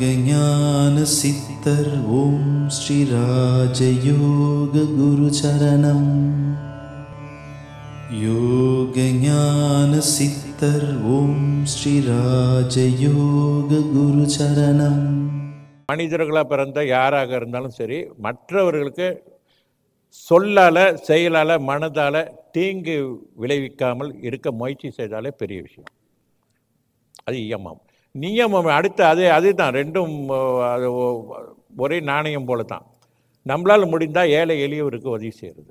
யோகஞான சித்தர் ஓம் ஸ்ரீ ராஜயோக குரு சரணம் யோகஞான சித்தர் ஓம் ஸ்ரீ ராஜயோக குரு சரணம் மனிதர்களாக பிறந்த யாராக இருந்தாலும் சரி மற்றவர்களுக்கு சொல்லால் செயலால் மனதால் தீங்கு விளைவிக்காமல் இருக்க முயற்சி செய்தாலே பெரிய விஷயம் அது இயமம் நியமம் அடுத்து அதே அதுதான் ரெண்டும் அஹ், அது ஒ- ஒரே நாணயம் போல தான் நம்மளால் முடிந்தால் ஏழை எளியவருக்கு உதவி செய்கிறது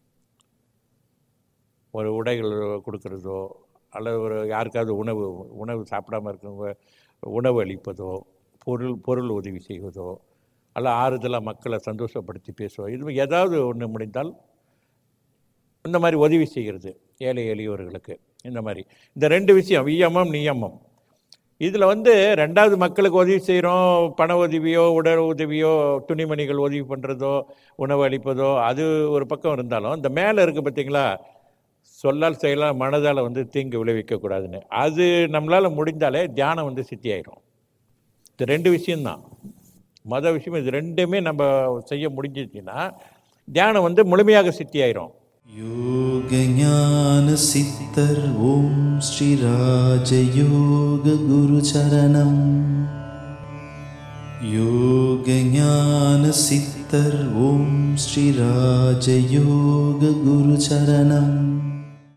ஒரு உடைகள் கொடுக்கறதோ அல்லது ஒரு யாருக்காவது உணவு உணவு சாப்பிடாம இருக்கவங்க உணவு அளிப்பதோ பொருள் பொருள் உதவி செய்வதோ அல்ல ஆறுதலாக மக்களை சந்தோஷப்படுத்தி பேசுவோ இது ஏதாவது ஒன்று முடிந்தால் இந்த மாதிரி உதவி செய்கிறது ஏழை எளியவர்களுக்கு இந்த மாதிரி இந்த ரெண்டு விஷயம் வியமம் நியமம் இதில் வந்து ரெண்டாவது மக்களுக்கு உதவி செய்கிறோம் பண உதவியோ உடல் உதவியோ துணிமணிகள் உதவி பண்ணுறதோ உணவு அளிப்பதோ அது ஒரு பக்கம் இருந்தாலும் இந்த மேலே இருக்குது பார்த்தீங்களா சொல்லால் செயலால் மனதால் வந்து தீங்கு விளைவிக்கக்கூடாதுன்னு அது நம்மளால் முடிந்தாலே தியானம் வந்து சித்தியாயிரும் இது ரெண்டு விஷயம்தான் மொதல் விஷயம் இது ரெண்டுமே நம்ம செய்ய முடிஞ்சிச்சுன்னா தியானம் வந்து முழுமையாக சித்தியாயிரும் யோகஞான சித்தர் ஓம் ஸ்ரீ ராஜயோக குரு சரணம் யோகஞான சித்தர் ஓம் ஸ்ரீ ராஜயோக குரு சரணம்